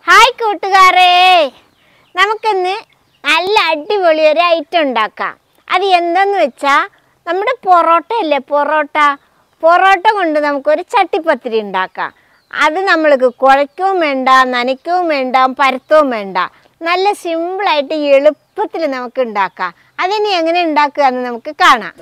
Hi കൂട്ടുകാരെ നമുക്കിന്ന് നല്ല അടിപൊളി ഒരു ഐറ്റം ഉണ്ടാക്കാം അത് എന്തെന്ന് വെച്ചാൽ നമ്മുടെ പൊറോട്ട അല്ലേ പൊറോട്ട പൊറോട്ട കൊണ്ട് നമുക്കൊരു ചട്ടിപ്പത്തിരി ഉണ്ടാക്കാം അത് നമ്മൾക്ക് കുഴയ്ക്കുകയും വേണ്ട നനയ്ക്കുകയും വേണ്ട പരത്തവും വേണ്ട നല്ല സിമ്പിളായിട്ട് എളുപ്പത്തിൽ നമുക്ക് ഉണ്ടാക്കാം അതിനി എങ്ങനെ ഉണ്ടാക്കുക എന്ന് നമുക്ക് കാണാം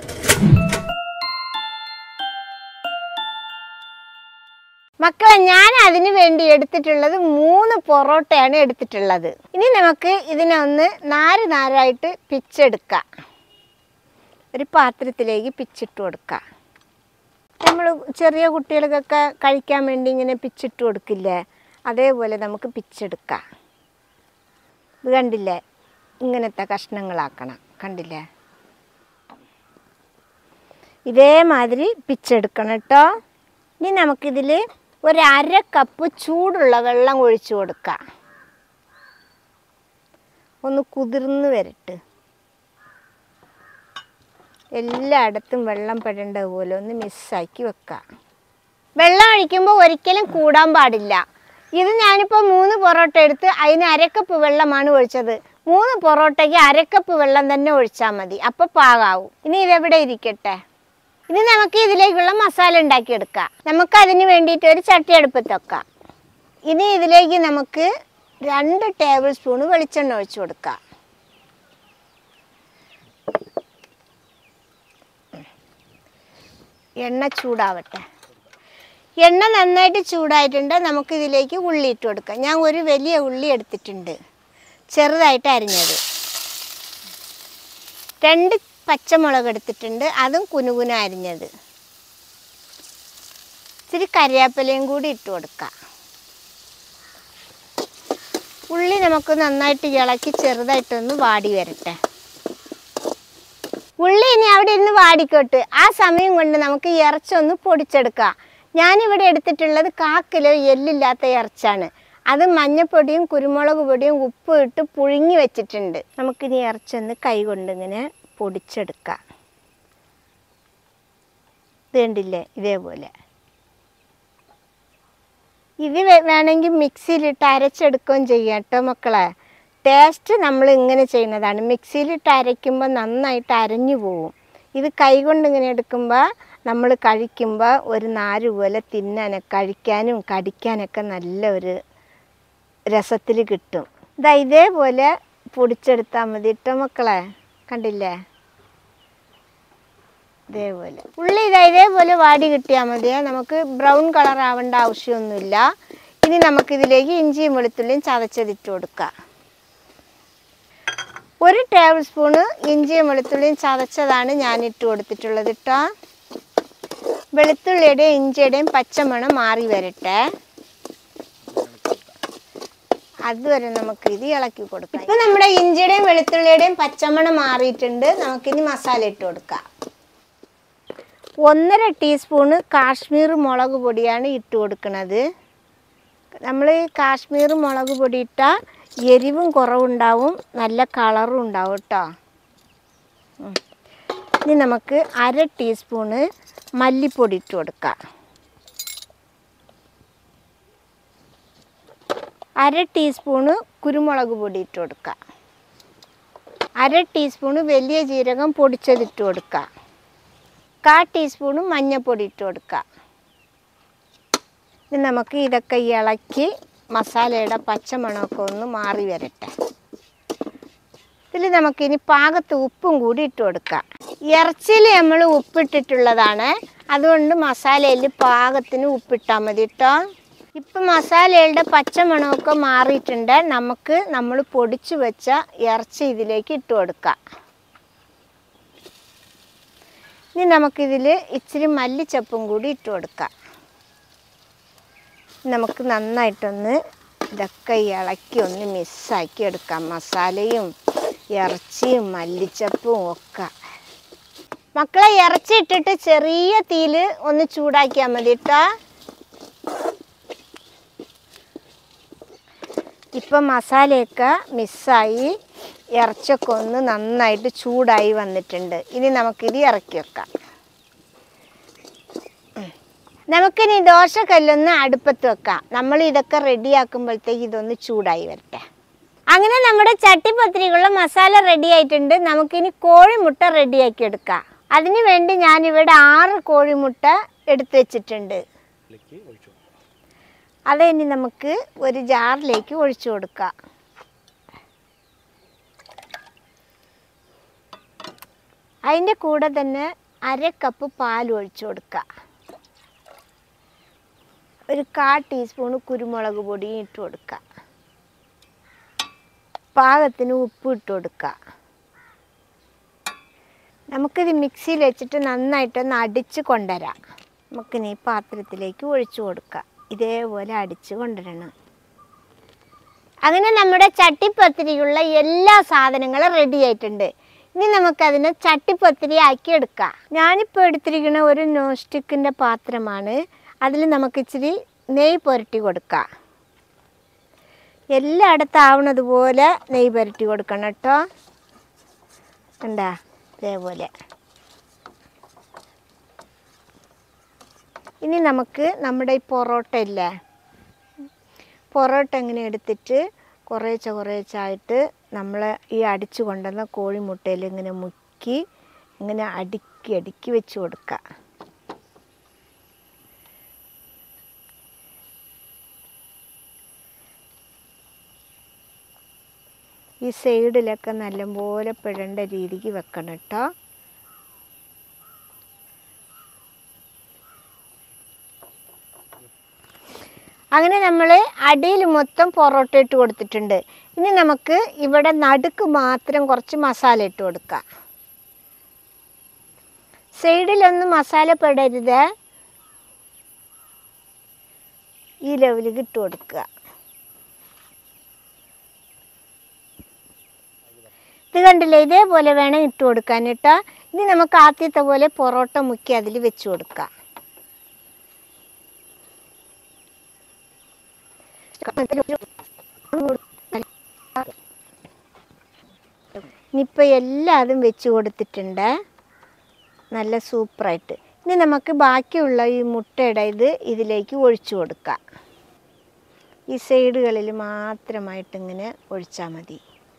മക്കളെ ഞാൻ അതിന് വേണ്ടി എടുത്തിട്ടുള്ളത് മൂന്ന് പൊറോട്ടയാണ് എടുത്തിട്ടുള്ളത് ഇനി നമുക്ക് ഇതിനെ ഒന്ന് നാല് നാലായിട്ട് പിച്ചെടുക്കാം ഒരു പാത്രത്തിലേക്ക് പിച്ചിട്ട് കൊടുക്കാം നമ്മൾ ചെറിയ കുട്ടികൾക്കൊക്കെ കഴിക്കാൻ വേണ്ടി ഇങ്ങനെ പിച്ചിട്ട് കൊടുക്കില്ലേ അതേപോലെ നമുക്ക് പിച്ചെടുക്കാം ഇത് കണ്ടില്ലേ ഇങ്ങനത്തെ കഷ്ണങ്ങളാക്കണം കണ്ടില്ലേ ഇതേമാതിരി പിച്ചെടുക്കണം കേട്ടോ ഇനി നമുക്കിതിൽ ഒരു അര കപ്പ് ചൂടുള്ള വെള്ളം ഒഴിച്ചു കൊടുക്കാം ഒന്ന് കുതിർന്ന് വരട്ട് എല്ലായിടത്തും വെള്ളം പെടേണ്ടത് പോലെ ഒന്ന് മിസ്സാക്കി വെക്കാം വെള്ളം ഒഴിക്കുമ്പോൾ ഒരിക്കലും കൂടാൻ പാടില്ല ഇത് ഞാനിപ്പോൾ മൂന്ന് പൊറോട്ട എടുത്ത് അതിന് അരക്കപ്പ് വെള്ളമാണ് ഒഴിച്ചത് മൂന്ന് പൊറോട്ടയ്ക്ക് അരക്കപ്പ് വെള്ളം തന്നെ ഒഴിച്ചാൽ മതി അപ്പോൾ പാകാവും ഇനി ഇതെവിടെ ഇരിക്കട്ടെ ഇനി നമുക്ക് ഇതിലേക്കുള്ള മസാല ഉണ്ടാക്കിയെടുക്കാം നമുക്ക് അതിന് വേണ്ടിയിട്ട് ഒരു ചട്ടി അടുപ്പത്ത് വെക്കാം ഇനി ഇതിലേക്ക് നമുക്ക് രണ്ട് ടേബിൾ സ്പൂൺ വെളിച്ചെണ്ണ ഒഴിച്ചു കൊടുക്കാം എണ്ണ ചൂടാവട്ടെ എണ്ണ നന്നായിട്ട് ചൂടായിട്ടുണ്ട് നമുക്ക് ഇതിലേക്ക് ഉള്ളി ഇട്ട് കൊടുക്കാം ഞാൻ ഒരു വലിയ ഉള്ളി എടുത്തിട്ടുണ്ട് ചെറുതായിട്ട് അരിഞ്ഞത് രണ്ട് പച്ചമുളക് എടുത്തിട്ടുണ്ട് അതും കുനുകുന അരിഞ്ഞത് ഇച്ചിരി കറിവേപ്പിലയും കൂടി ഇട്ട് കൊടുക്കാം ഉള്ളി നമുക്ക് നന്നായിട്ട് ഇളക്കി ചെറുതായിട്ടൊന്ന് വാടി വരട്ടെ ഉള്ളി ഇനി അവിടെ ഇരുന്ന് വാടിക്കോട്ട് ആ സമയം കൊണ്ട് നമുക്ക് ഇറച്ചി ഒന്ന് പൊടിച്ചെടുക്കാം ഞാനിവിടെ എടുത്തിട്ടുള്ളത് കാ കിലോ എല്ലില്ലാത്ത ഇറച്ചാണ് അത് മഞ്ഞപ്പൊടിയും കുരുമുളക് പൊടിയും ഉപ്പും ഇട്ട് പുഴുങ്ങി വെച്ചിട്ടുണ്ട് നമുക്കിനി ഇറച്ചി ഒന്ന് കൈ കൊണ്ട് ഇങ്ങനെ പൊടിച്ചെടുക്കാം ഇത് കണ്ടില്ലേ ഇതേപോലെ ഇത് വേ- വേണമെങ്കിൽ മിക്സിയിലിട്ട് അരച്ചെടുക്കുകയും ചെയ്യാം കേട്ടോ മക്കളെ ടേസ്റ്റ് നമ്മൾ ഇങ്ങനെ ചെയ്യുന്നതാണ് മിക്സിയിലിട്ട് അരയ്ക്കുമ്പോൾ നന്നായിട്ട് അരഞ്ഞു പോവും ഇത് കൈകൊണ്ട് ഇങ്ങനെ എടുക്കുമ്പോൾ നമ്മൾ കഴിക്കുമ്പോൾ ഒരു നാര് പോലെ തിന്നാനൊക്കെ കഴിക്കാനും കടിക്കാനൊക്കെ നല്ല ഒരു രസത്തിൽ കിട്ടും ഇതാ ഇതേപോലെ പൊടിച്ചെടുത്താൽ മതി കേട്ടോ മക്കളെ കണ്ടില്ലേ ഇതേപോലെ ഉള്ളി ഇതാ ഇതേപോലെ വാടി കിട്ടിയാൽ മതിയെ നമുക്ക് ബ്രൗൺ കളർ ആവേണ്ട ആവശ്യമൊന്നുമില്ല ഇനി നമുക്കിതിലേക്ക് ഇഞ്ചിയും വെളുത്തുള്ളിയും ചതച്ചതിട്ട് കൊടുക്കാം ഒരു ടേബിൾ സ്പൂണ് ഇഞ്ചിയും വെളുത്തുള്ളിയും ചതച്ചതാണ് ഞാൻ ഇട്ട് കൊടുത്തിട്ടുള്ളത് കേട്ടോ വെളുത്തുള്ളിയുടെയും ഇഞ്ചിയുടെയും പച്ചമണം മാറി വരട്ടെ അതുവരെ നമുക്ക് ഇത് ഇളക്കി കൊടുക്കാം ഇപ്പൊ നമ്മുടെ ഇഞ്ചിയുടെയും വെളുത്തുള്ളിയുടെയും പച്ചമണം മാറിയിട്ടുണ്ട് നമുക്കിനി മസാല ഇട്ട് കൊടുക്കാം ഒന്നര ടീസ്പൂണ് കാശ്മീർ മുളക് പൊടിയാണ് ഇട്ട് കൊടുക്കുന്നത് നമ്മൾ ഈ കാശ്മീർ മുളക് പൊടി ഇട്ടാൽ എരിവും കുറവുണ്ടാവും നല്ല കളറും ഉണ്ടാവും കേട്ടോ ഉം. ഇനി നമുക്ക് അര ടീസ്പൂണ് മല്ലിപ്പൊടി ഇട്ട് കൊടുക്കാം അര ടീസ്പൂണ് കുരുമുളക് പൊടി ഇട്ട് കൊടുക്കുക അര ടീസ്പൂണ് വലിയ ജീരകം പൊടിച്ചതിട്ട് കൊടുക്കുക കാ ടീസ്പൂണ് മഞ്ഞൾപ്പൊടി ഇട്ട് കൊടുക്കുക ഇനി നമുക്ക് ഇതൊക്കെ ഇളക്കി മസാലയുടെ പച്ചമണമൊക്കെ ഒന്ന് മാറി വരട്ടെ ഇതിൽ നമുക്കിനി പാകത്ത് ഉപ്പും കൂടി ഇട്ട് കൊടുക്കാം ഇറച്ചിയിൽ നമ്മൾ ഉപ്പിട്ടിട്ടുള്ളതാണ് അതുകൊണ്ട് മസാലയിൽ പാകത്തിന് ഉപ്പിട്ടാൽ മതി കേട്ടോ ഇപ്പം മസാലയുടെ പച്ചമണമൊക്കെ മാറിയിട്ടുണ്ട് നമുക്ക് നമ്മൾ പൊടിച്ചു വെച്ച ഇറച്ചി ഇതിലേക്ക് ഇട്ട് കൊടുക്കാം ഇനി നമുക്കിതിൽ ഇച്ചിരി മല്ലിച്ചപ്പും കൂടി ഇട്ട് കൊടുക്കാം നമുക്ക് നന്നായിട്ടൊന്ന് ഇതൊക്കെ ഇളക്കി ഒന്ന് മിക്സാക്കി എടുക്കാം മസാലയും ഇറച്ചിയും മല്ലിച്ചപ്പും ഒക്കെ മക്കളെ ഇറച്ചി ഇട്ടിട്ട് ചെറിയ തീയിൽ ഒന്ന് ചൂടാക്കിയാൽ മതി കേട്ടോ ഇപ്പം മസാലയൊക്കെ മിസ്സായി ഇറച്ചിയൊക്കെ ഒന്ന് നന്നായിട്ട് ചൂടായി വന്നിട്ടുണ്ട് ഇനി നമുക്കിത് ഇറക്കി വെക്കാം നമുക്കിനി ദോശക്കല്ലൊന്ന് അടുപ്പത്ത് വെക്കാം നമ്മൾ ഇതൊക്കെ റെഡിയാക്കുമ്പോഴത്തേക്ക് ഇതൊന്ന് ചൂടായി വരട്ടെ അങ്ങനെ നമ്മുടെ ചട്ടിപ്പത്തിരിക്കുള്ള മസാല റെഡി ആയിട്ടുണ്ട് നമുക്കിനി കോഴിമുട്ട റെഡിയാക്കി എടുക്കാം അതിന് വേണ്ടി ഞാനിവിടെ ആറ് കോഴിമുട്ട എടുത്തു വെച്ചിട്ടുണ്ട് ഇതിലേക്ക് ഒഴിച്ചു അത് ഇനി നമുക്ക് ഒരു ജാറിലേക്ക് ഒഴിച്ചു കൊടുക്കാം അതിൻ്റെ കൂടെ തന്നെ അര കപ്പ് പാൽ ഒഴിച്ചു കൊടുക്കുക ഒരു കാ ടീസ്പൂണ് കുരുമുളക് പൊടിയും ഇട്ട് കൊടുക്കുക പാകത്തിന് ഉപ്പ് ഇട്ട് കൊടുക്കുക നമുക്കിത് മിക്സിയിൽ വെച്ചിട്ട് നന്നായിട്ടൊന്ന് അടിച്ച് കൊണ്ടുവരാം നമുക്കിനി ഈ പാത്രത്തിലേക്ക് ഒഴിച്ചു കൊടുക്കാം ഇതേപോലെ അടിച്ച് കൊണ്ടുവരണം അങ്ങനെ നമ്മുടെ ചട്ടിപ്പത്തിരിക്കുള്ള എല്ലാ സാധനങ്ങളും റെഡി ആയിട്ടുണ്ട് ഇനി നമുക്കതിനെ ചട്ടിപ്പത്തിരി ആക്കി എടുക്കാം ഞാനിപ്പോൾ എടുത്തിരിക്കുന്ന ഒരു നോൺ സ്റ്റിക്കിൻ്റെ പാത്രമാണ് അതിൽ നമുക്ക് ഇച്ചിരി നെയ്യ് പുരട്ടി കൊടുക്കാം എല്ലായിടത്തും ആവണത് പോലെ നെയ്യ് പുരട്ടി കൊടുക്കണം കേട്ടോ ഉണ്ടാ ഇതേപോലെ ഇനി നമുക്ക് നമ്മുടെ ഈ പൊറോട്ട ഇല്ലേ പൊറോട്ട ഇങ്ങനെ എടുത്തിട്ട് കുറേശ്ശെ കുറേശ്ശായിട്ട് നമ്മൾ ഈ അടിച്ചു കൊണ്ടുവന്ന കോഴിമുട്ടയിൽ ഇങ്ങനെ മുക്കി ഇങ്ങനെ അടുക്കി അടുക്കി വെച്ച് കൊടുക്കുക ഈ സൈഡിലൊക്കെ നല്ലപോലെ പിഴണ്ട രീതിക്ക് വെക്കണം കേട്ടോ അങ്ങനെ നമ്മൾ അടിയിൽ മൊത്തം പൊറോട്ട ഇട്ട് കൊടുത്തിട്ടുണ്ട് ഇനി നമുക്ക് ഇവിടെ നടുക്ക് മാത്രം കുറച്ച് മസാല ഇട്ട് കൊടുക്കാം സൈഡിലൊന്നും മസാല പെടരുത് ഈ ലെവലിൽ ഇട്ട് കൊടുക്കുക ഇത് കണ്ടില്ലേ ഇതേപോലെ വേണം ഇട്ട് കൊടുക്കാൻ കേട്ടോ ഇനി നമുക്ക് ആദ്യത്തെ പോലെ പൊറോട്ട മുക്കി അതിൽ വെച്ച് കൊടുക്കാം ഇനിയിപ്പോൾ എല്ലാതും വെച്ച് കൊടുത്തിട്ടുണ്ട് നല്ല സൂപ്പറായിട്ട് ഇനി നമുക്ക് ബാക്കിയുള്ള ഈ മുട്ടയുടെ ഇത് ഇതിലേക്ക് ഒഴിച്ചു കൊടുക്കാം ഈ സൈഡുകളിൽ മാത്രമായിട്ട് ഇങ്ങനെ ഒഴിച്ചാൽ മതി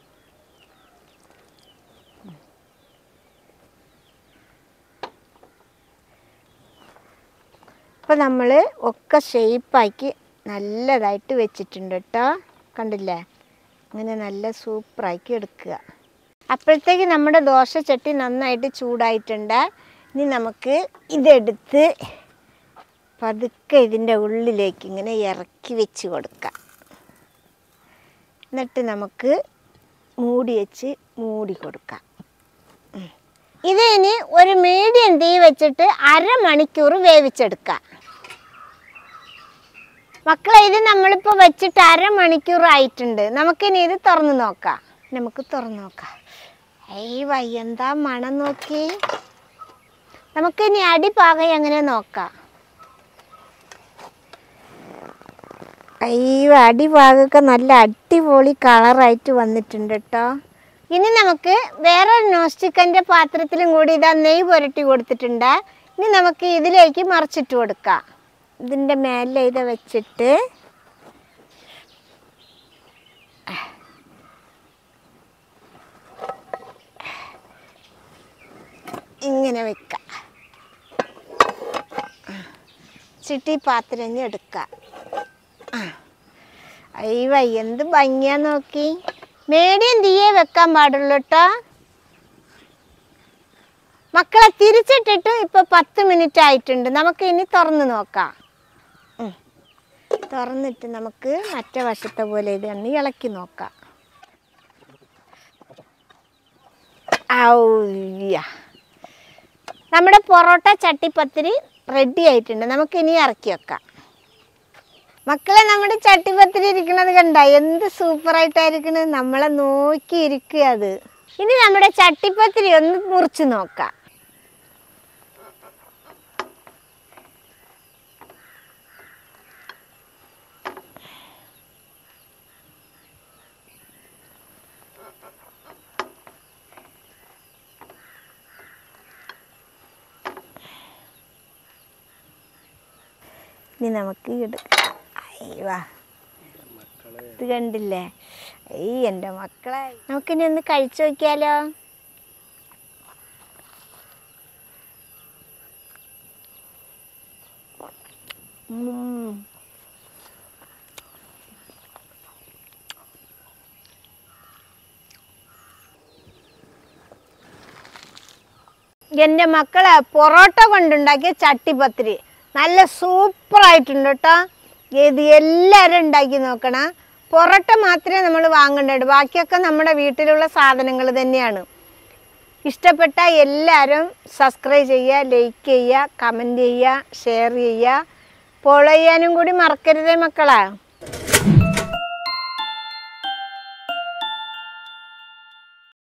അപ്പോൾ നമ്മൾ ഒക്കെ ഷേപ്പാക്കി നല്ലതായിട്ട് വെച്ചിട്ടുണ്ട് കേട്ടോ കണ്ടില്ലേ അങ്ങനെ നല്ല സൂപ്പറാക്കി എടുക്കുക അപ്പോഴത്തേക്ക് നമ്മുടെ ദോശ ചട്ടി നന്നായിട്ട് ചൂടായിട്ടുണ്ട് ഇനി നമുക്ക് ഇതെടുത്ത് പതുക്കെ ഇതിൻ്റെ ഉള്ളിലേക്ക് ഇങ്ങനെ ഇറക്കി വെച്ച് കൊടുക്കാം എന്നിട്ട് നമുക്ക് മൂടി വെച്ച് മൂടി കൊടുക്കാം ഉം. ഇത് ഇനി ഒരു മീഡിയം തീ വെച്ചിട്ട് അരമണിക്കൂർ വേവിച്ചെടുക്കാം മക്കളെ ഇത് നമ്മളിപ്പോൾ വെച്ചിട്ട് അരമണിക്കൂർ ആയിട്ടുണ്ട് നമുക്കിനി ഇത് തുറന്ന് നോക്കാം നമുക്ക് തുറന്ന് നോക്കാം ഏയ് വയ്യന്താ മണം നോക്കി നമുക്കിനി അടിഭാഗം എങ്ങനെ നോക്കാം അയ്യോ അടിഭാഗമൊക്കെ നല്ല അടിപൊളി കളറായിട്ട് വന്നിട്ടുണ്ട് കേട്ടോ ഇനി നമുക്ക് വേറെ നോസ്റ്റിക്കൻ്റെ പാത്രത്തിലും കൂടി ഇതാ നെയ്യ് പുരട്ടി കൊടുത്തിട്ടുണ്ട് ഇനി നമുക്ക് ഇതിലേക്ക് മറിച്ചിട്ട് കൊടുക്കാം ഇതിൻ്റെ മേലെ ഇത് വെച്ചിട്ട് ഇങ്ങനെ വെക്കാം ചിട്ടി പാത്രം ഇനി എടുക്കാം അയ്യ എന്ത് ഭംഗിയാ നോക്കി മീഡിയം തീയെ വെക്കാൻ പാടുള്ളൂ കേട്ടോ മക്കളെ തിരിച്ചിട്ടിട്ട് ഇപ്പൊ പത്ത് മിനിറ്റ് ആയിട്ടുണ്ട് നമുക്ക് ഇനി തുറന്ന് നോക്കാം ഉം. തുറന്നിട്ട് നമുക്ക് മറ്റേ വശത്തെ പോലെ ഇത് എണ്ണി ഇളക്കി നോക്കാം ഔയ്യ നമ്മുടെ പൊറോട്ട ചട്ടിപ്പത്തിരി റെഡി ആയിട്ടുണ്ട് നമുക്ക് ഇനി ഇറക്കി വെക്കാം മക്കളെ നമ്മുടെ ചട്ടിപ്പത്തിരി ഇരിക്കുന്നത് കണ്ട എന്ത് സൂപ്പറായിട്ടായിരിക്കണ് നമ്മളെ നോക്കി ഇരിക്കുക അത് ഇനി നമ്മുടെ ചട്ടിപ്പത്തിരി ഒന്ന് മുറിച്ച് നോക്കാം ഇനി നമുക്ക് എടുക്കാം അയ്യവാ ഇത് കണ്ടില്ലേ ഈ എൻ്റെ മക്കളെ നമുക്കിനി ഒന്ന് കഴിച്ചു നോക്കിയാലോ ഉം. എൻ്റെ മക്കളെ പൊറോട്ട കൊണ്ടുണ്ടാക്കിയ ചട്ടിപ്പത്തിരി നല്ല സൂപ്പറായിട്ടുണ്ട് കേട്ടോ ഇത് എല്ലാവരും ഉണ്ടാക്കി നോക്കണം പൊറോട്ട മാത്രമേ നമ്മൾ വാങ്ങേണ്ടത് ബാക്കിയൊക്കെ നമ്മുടെ വീട്ടിലുള്ള സാധനങ്ങൾ തന്നെയാണ് ഇഷ്ടപ്പെട്ട എല്ലാവരും സബ്സ്ക്രൈബ് ചെയ്യുക ലൈക്ക് ചെയ്യുക കമൻറ്റ് ചെയ്യുക ഷെയർ ചെയ്യുക ഫോളോ ചെയ്യാനും കൂടി മറക്കരുതേ മക്കളെ